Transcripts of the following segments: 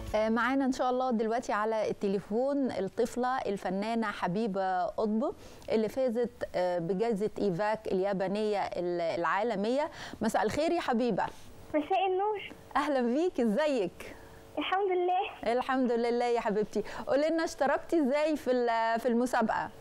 معانا ان شاء الله دلوقتي على التليفون الطفله الفنانه حبيبه قطب اللي فازت بجائزه ايفاك اليابانيه العالميه مساء الخير يا حبيبه مساء النور اهلا بيك ازيك الحمد لله الحمد لله يا حبيبتي قولي لنا اشتركتي ازاي في في المسابقه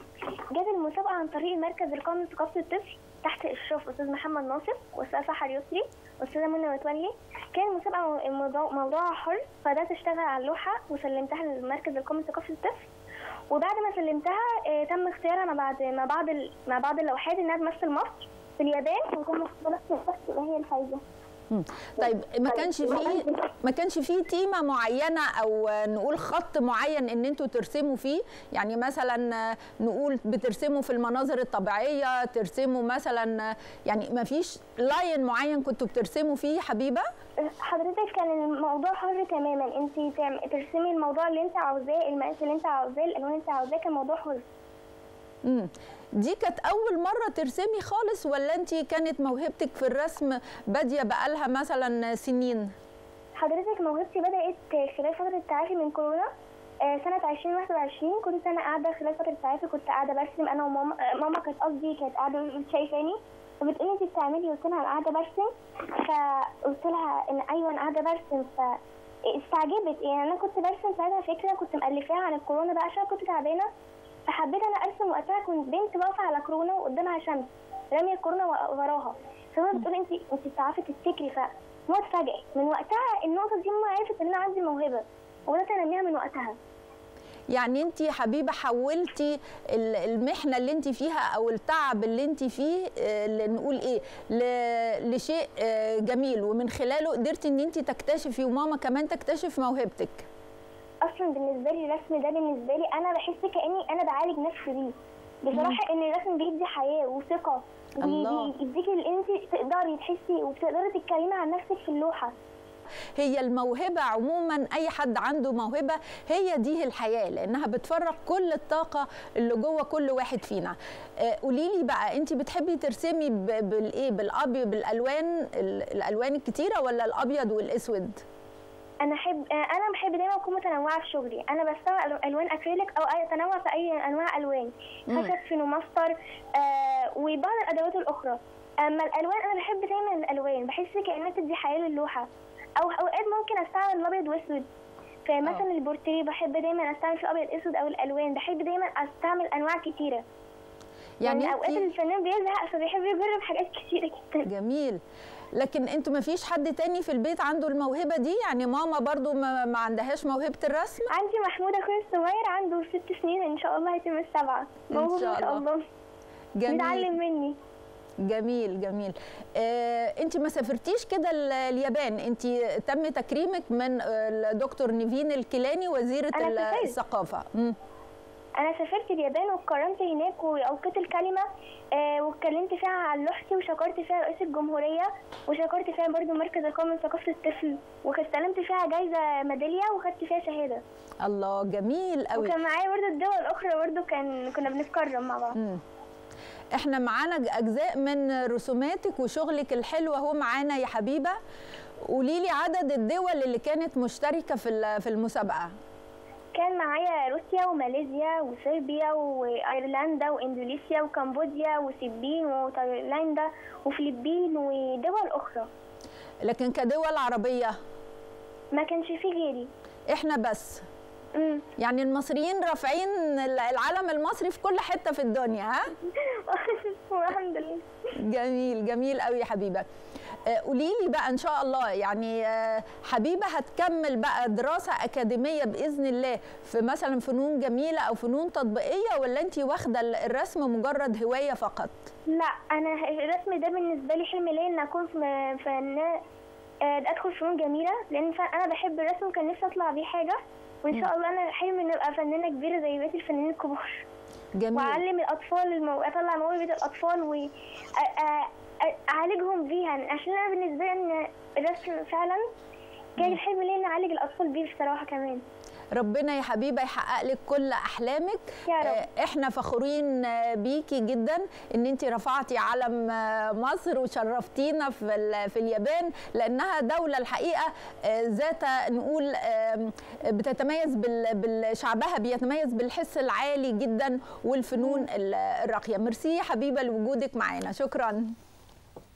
جت المسابقه عن طريق مركز القومي لثقافه الطفل تحت اشراف استاذ محمد ناصر واستاذ سحر يسري واستاذه منى متولي كان المسابقه موضوعها حر فبدات اشتغل على اللوحه وسلمتها للمركز القومي لثقافه الطفل وبعد ما سلمتها تم اختيارها مع بعض مع بعض مع بعض اللوحات انها تمثل مصر في اليابان وتم اختيارها تبقى هي الفايزه طيب ما كانش في ما كانش في تيمه معينه او نقول خط معين ان انتوا ترسموا فيه يعني مثلا نقول بترسموا في المناظر الطبيعيه ترسموا مثلا يعني ما فيش لاين معين كنتوا بترسموا فيه حبيبه حضرتك كان الموضوع حر تماما انت ترسمي الموضوع اللي انت عاوزاه المقاس اللي انت عاوزاه الالوان اللي انت عاوزاه كان موضوع حر امم دي كانت اول مره ترسمي خالص ولا انت كانت موهبتك في الرسم باديه بقالها مثلا سنين حضرتك موهبتي بدات خلال فتره التعافي من كورونا سنه 2021 كنت انا قاعده خلال فتره التعافي كنت قاعده برسم انا وماما ماما كانت قصدي كانت قاعده شايفاني فبتقولي انت بتعملي قلت لها انا قاعده برسم فقلت لها ان ايوه انا قاعده برسم ف استعجبت يعني انا كنت برسم ساعتها فكره كنت مالفاها عن الكورونا بقى عشان كنت تعبانه فحبيت انا ارسم وقتها كنت بنت واقفه على كورونا وقدامها شمس راميه الكورونا وراها فهو بتقول انت انت بتعرفي تفتكري فموت فجأة من وقتها النقطه دي ماما عرفت ان انا عندي موهبه وبدات انميها من وقتها يعني انت يا حبيبه حولتي المحنه اللي انت فيها او التعب اللي انت فيه اللي نقول ايه لشيء جميل ومن خلاله قدرتي ان انت تكتشفي وماما كمان تكتشف موهبتك اصلا بالنسبه لي الرسم ده بالنسبه لي انا بحس كاني انا بعالج نفسي بيه بصراحه ان الرسم بيدي حياه وثقه ويديكي اللي انت تقدري تحسي وبتقدري تتكلمي عن نفسك في اللوحه هي الموهبة عموما أي حد عنده موهبة هي دي الحياة لأنها بتفرغ كل الطاقة اللي جوه كل واحد فينا قولي لي بقى أنت بتحبي ترسمي بالإيه بالأبيض بالألوان الألوان الكتيرة ولا الأبيض والأسود؟ انا احب انا بحب دايما اكون متنوعه في شغلي انا بستخدم الوان اكريليك او اي تنوع في اي انواع الوان خشب فينوماستر آه وبعض الادوات الاخرى اما الالوان انا بحب دايما الالوان بحس كانها تدي حياه للوحه او اوقات ممكن استعمل الابيض واسود فمثلا البورتريه بحب دايما استعمل فيه ابيض اسود او الالوان بحب دايما استعمل انواع كتيره يعني, يعني اوقات الفنان بيزهق فبيحب يجرب حاجات كتيره جدا جميل لكن انتوا ما فيش حد تاني في البيت عنده الموهبه دي يعني ماما برضو ما, ما عندهاش موهبه الرسم عندي محمود اخويا الصغير عنده ست سنين ان شاء الله هيتم السبعه ان شاء الله, الله. جميل بيتعلم مني جميل جميل آه انت ما سافرتيش كده اليابان انت تم تكريمك من الدكتور نيفين الكيلاني وزيره الثقافه م. انا سافرت اليابان واتكرمت هناك والقيت الكلمه آه واتكلمت فيها عن لوحتي وشكرت فيها رئيس الجمهوريه وشكرت فيها برضو مركز القومي لثقافه الطفل واستلمت فيها جايزه ميداليه وخدت فيها شهاده الله جميل قوي وكان معايا برضو الدول الاخرى برضو كان كنا بنتكرم مع بعض م. احنا معانا اجزاء من رسوماتك وشغلك الحلو اهو معانا يا حبيبه قولي لي عدد الدول اللي كانت مشتركه في في المسابقه كان معايا روسيا وماليزيا وصربيا وايرلندا واندونيسيا وكمبوديا وسبين وتايلاندا وفلبين ودول اخرى لكن كدول عربيه ما كانش فيه غيري احنا بس مم. يعني المصريين رافعين العلم المصري في كل حته في الدنيا ها الحمد لله جميل جميل قوي يا حبيبه قولي لي بقى ان شاء الله يعني حبيبه هتكمل بقى دراسه اكاديميه باذن الله في مثلا فنون جميله او فنون تطبيقيه ولا انت واخده الرسم مجرد هوايه فقط لا انا الرسم ده بالنسبه لي حلم ليا ان اكون فنان ادخل فنون جميله لان انا بحب الرسم وكان نفسي اطلع بيه حاجه وان شاء الله انا حلمي ان ابقى فنانه كبيره زي بقيه الفنانين الكبار جميل واعلم الاطفال المو... اطلع موهبه الاطفال و اعالجهم بيها عشان انا بالنسبه لي ان الرسم فعلا كان الحلم ليا ان اعالج الاطفال بيه بصراحه كمان ربنا يا حبيبه يحقق لك كل احلامك يا رب. آه، احنا فخورين آه، بيكي جدا ان انت رفعتي علم آه، مصر وشرفتينا في ال- في اليابان لانها دوله الحقيقه آه، ذات نقول آم، بتتميز بال- بال- شعبها بيتميز بالحس العالي جدا والفنون ال- الراقيه ميرسي يا حبيبه لوجودك معانا شكرا